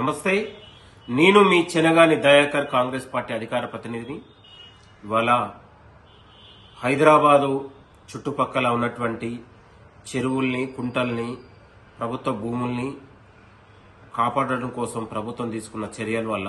నమస్తే నేను మీ చెనగాని దయాకర్ కాంగ్రెస్ పార్టీ అధికార ప్రతినిధిని ఇవాళ హైదరాబాదు చుట్టుపక్కల ఉన్నటువంటి చెరువుల్ని కుంటల్ని ప్రభుత్వ భూముల్ని కాపాడడం కోసం ప్రభుత్వం తీసుకున్న చర్యల వల్ల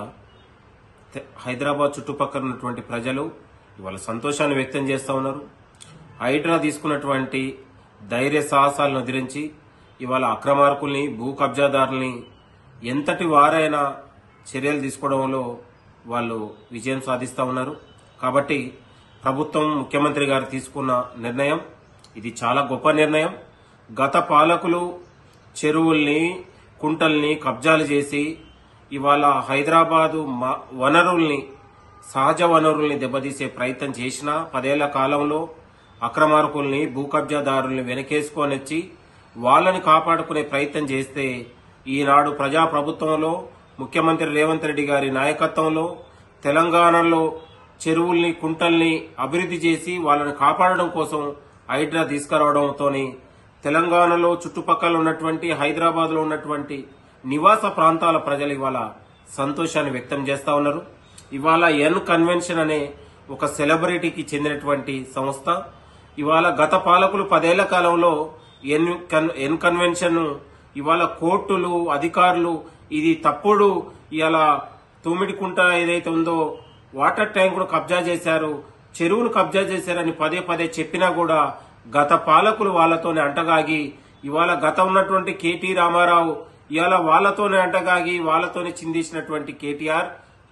తె- హైదరాబాద్ చుట్టుపక్కల ఉన్నటువంటి ప్రజలు ఇవాళ సంతోషాన్ని వ్యక్తం చేస్తూ ఉన్నారు హైడ్రా తీసుకున్నటువంటి ధైర్య సాహసాలను ఎదిరించి ఇవాళ అక్రమార్కుల్ని భూ కబ్జాదారుల్ని ఎంతటి వారైనా చర్యలు తీసుకోవడంలో వాళ్ళు విజయం సాధిస్తూ ఉన్నారు కాబట్టి ప్రభుత్వం ముఖ్యమంత్రి గారు తీసుకున్న నిర్ణయం ఇది చాలా గొప్ప నిర్ణయం గత పాలకులు చెరువుల్ని కుంటల్ని కబ్జాలు చేసి ఇవాళ హైదరాబాదు మ- వనరుల్ని సహజ వనరుల్ని దెబ్బతీసే ప్రయత్నం చేసిన పదేళ్ల కాలంలో అక్రమార్కుల్ని భూ కబ్జాదారుల్ని వెనకేసుకొని వచ్చి వాళ్ళని కాపాడుకునే ప్రయత్నం చేస్తే ఈనాడు ప్రజాప్రభుత్వంలో ముఖ్యమంత్రి రేవంత్ రెడ్డి గారి నాయకత్వంలో తెలంగాణలో చెరువుల్ని కుంటల్ని అభివృద్ధి చేసి వాళ్ళని కాపాడడం కోసం హైడ్రా తీసుకురావడంతోని తెలంగాణలో చుట్టుపక్కల ఉన్నటువంటి హైదరాబాద్ లో ఉన్నటువంటి నివాస ప్రాంతాల ప్రజలు ఇవాళ సంతోషాన్ని వ్యక్తం చేస్తా ఉన్నారు ఇవాళ ఎన్ కన్వెన్షన్ అనే ఒక సెలబ్రిటీకి చెందినటువంటి సంస్థ ఇవాళ గత పాలకులు పదేళ్ల కాలంలో ఎన్ కన్- ఎన్ కన్వెన్షన్ ఇవాళ కోర్టులు అధికారులు ఇది తప్పుడు ఇవాళ తూమిడికుంట ఏదైతే ఉందో వాటర్ ట్యాంకును కబ్జా చేశారు చెరువును కబ్జా చేశారని పదే పదే చెప్పినా కూడా గత పాలకులు వాళ్ళతోనే అంటగాగి ఇవాళ గత ఉన్నటువంటి కేటీ రామారావు ఇవాళ వాళ్ళతోనే అంటగాగి వాళ్ళతోనే చిందేసినటువంటి కేటీఆర్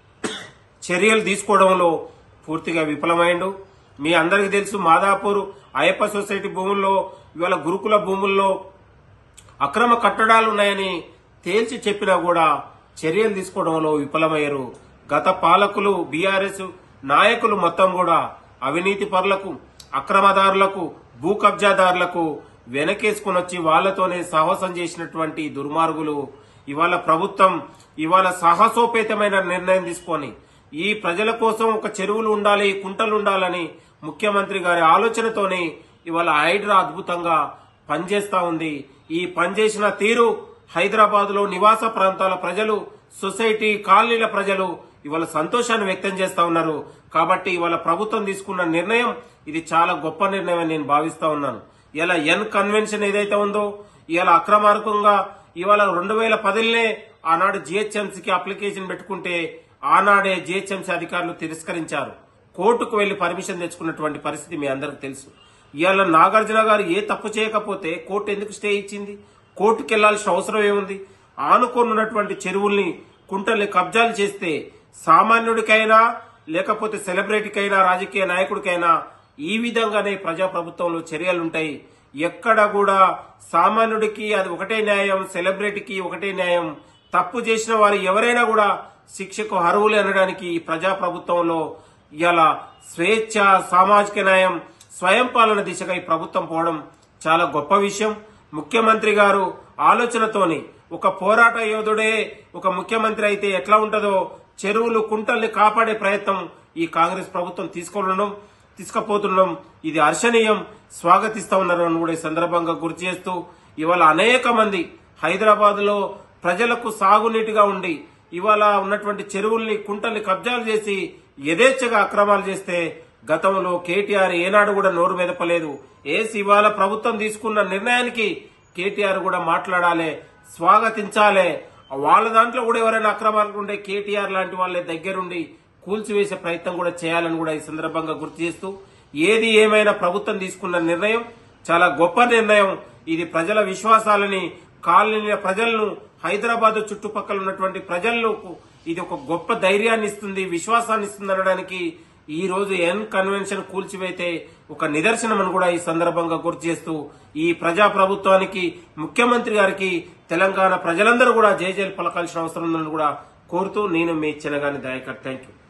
చర్యలు తీసుకోవడంలో పూర్తిగా విఫలమైండు మీ అందరికీ తెలుసు మాదాపూర్ అయ్యప్ప సొసైటీ భూముల్లో ఇవాళ గురుకుల భూముల్లో అక్రమ కట్టడాలు ఉన్నాయని తేల్చి చెప్పినా కూడా చర్యలు తీసుకోవడంలో విఫలమయ్యారు గత పాలకులు బీఆర్ఎస్ నాయకులు మొత్తం కూడా అవినీతి పరులకు అక్రమదారులకు భూ కబ్జాదారులకు వెనకేసుకుని వచ్చి వాళ్లతోనే సాహసం చేసినటువంటి దుర్మార్గులు ఇవాళ ప్రభుత్వం ఇవాళ సాహసోపేతమైన నిర్ణయం తీసుకొని ఈ ప్రజల కోసం ఒక చెరువులు ఉండాలి కుంటలు ఉండాలని ముఖ్యమంత్రి గారి ఆలోచనతోనే ఇవాళ హైడ్రా అద్భుతంగా పనిచేస్తా ఉంది ఈ పనిచేసిన తీరు హైదరాబాద్ లో నివాస ప్రాంతాల ప్రజలు సొసైటీ కాలనీల ప్రజలు ఇవాళ సంతోషాన్ని వ్యక్తం చేస్తా ఉన్నారు కాబట్టి ఇవాళ ప్రభుత్వం తీసుకున్న నిర్ణయం ఇది చాలా గొప్ప నిర్ణయం అని నేను భావిస్తా ఉన్నాను ఇలా ఎన్ కన్వెన్షన్ ఏదైతే ఉందో ఇవాళ అక్రమార్కంగా ఇవాళ రెండు వేల పదిలనే ఆనాడు జిహెచ్ఎంసీకి అప్లికేషన్ పెట్టుకుంటే ఆనాడే జిహెచ్ఎంసీ అధికారులు తిరస్కరించారు కోర్టుకు వెళ్లి పర్మిషన్ తెచ్చుకున్నటువంటి పరిస్థితి మీ అందరికి తెలుసు ఇవాళ నాగార్జున గారు ఏ తప్పు చేయకపోతే కోర్టు ఎందుకు స్టే ఇచ్చింది కోర్టుకు వెళ్లాల్సిన అవసరం ఏముంది ఆనుకొని ఉన్నటువంటి చెరువుల్ని కుంటల్ని కబ్జాలు చేస్తే సామాన్యుడికైనా లేకపోతే సెలబ్రిటీకైనా రాజకీయ నాయకుడికైనా ఈ విధంగానే ప్రజాప్రభుత్వంలో చర్యలుంటాయి ఎక్కడ కూడా సామాన్యుడికి అది ఒకటే న్యాయం సెలబ్రిటీకి ఒకటే న్యాయం తప్పు చేసిన వారు ఎవరైనా కూడా శిక్షకు అర్హులు అనడానికి ఈ ప్రజాప్రభుత్వంలో ఇలా స్వేచ్ఛ సామాజిక న్యాయం స్వయం పాలన దిశగా ఈ ప్రభుత్వం పోవడం చాలా గొప్ప విషయం ముఖ్యమంత్రి గారు ఆలోచనతోని ఒక పోరాట యోధుడే ఒక ముఖ్యమంత్రి అయితే ఎట్లా ఉంటుందో చెరువులు కుంటల్ని కాపాడే ప్రయత్నం ఈ కాంగ్రెస్ ప్రభుత్వం తీసుకోవడం తీసుకుపోతుండడం ఇది హర్షణీయం స్వాగతిస్తా ఉన్నారు అని కూడా ఈ సందర్భంగా గుర్తు చేస్తూ ఇవాళ అనేక మంది హైదరాబాద్ లో ప్రజలకు సాగునీటిగా ఉండి ఇవాళ ఉన్నటువంటి చెరువుల్ని కుంటల్ని కబ్జాలు చేసి యథేచ్ఛగా అక్రమాలు చేస్తే గతంలో కేటీఆర్ ఏనాడు కూడా నోరు మెదపలేదు ఏసి ఇవాళ ప్రభుత్వం తీసుకున్న నిర్ణయానికి కేటీఆర్ కూడా మాట్లాడాలి స్వాగతించాలి వాళ్ళ దాంట్లో కూడా ఎవరైనా అక్రమాలు ఉండే కేటీఆర్ లాంటి వాళ్ళే దగ్గరుండి కూల్చివేసే ప్రయత్నం కూడా చేయాలని కూడా ఈ సందర్భంగా గుర్తు చేస్తూ ఏది ఏమైనా ప్రభుత్వం తీసుకున్న నిర్ణయం చాలా గొప్ప నిర్ణయం ఇది ప్రజల విశ్వాసాలని కాలనీల ప్రజలను హైదరాబాద్ చుట్టుపక్కల ఉన్నటువంటి ప్రజలకు ఇది ఒక గొప్ప ధైర్యాన్ని ఇస్తుంది విశ్వాసాన్ని ఇస్తుంది అనడానికి ఈ రోజు ఎన్ కన్వెన్షన్ కూల్చివేతే ఒక నిదర్శనం అని కూడా ఈ సందర్భంగా గుర్తు చేస్తూ ఈ ప్రజా ప్రభుత్వానికి ముఖ్యమంత్రి గారికి తెలంగాణ ప్రజలందరూ కూడా జయజయలు పలకాల్సిన అవసరం ఉందని కూడా కోరుతూ నేను మీ చిన్నగాని దయాకర్ థ్యాంక్ యూ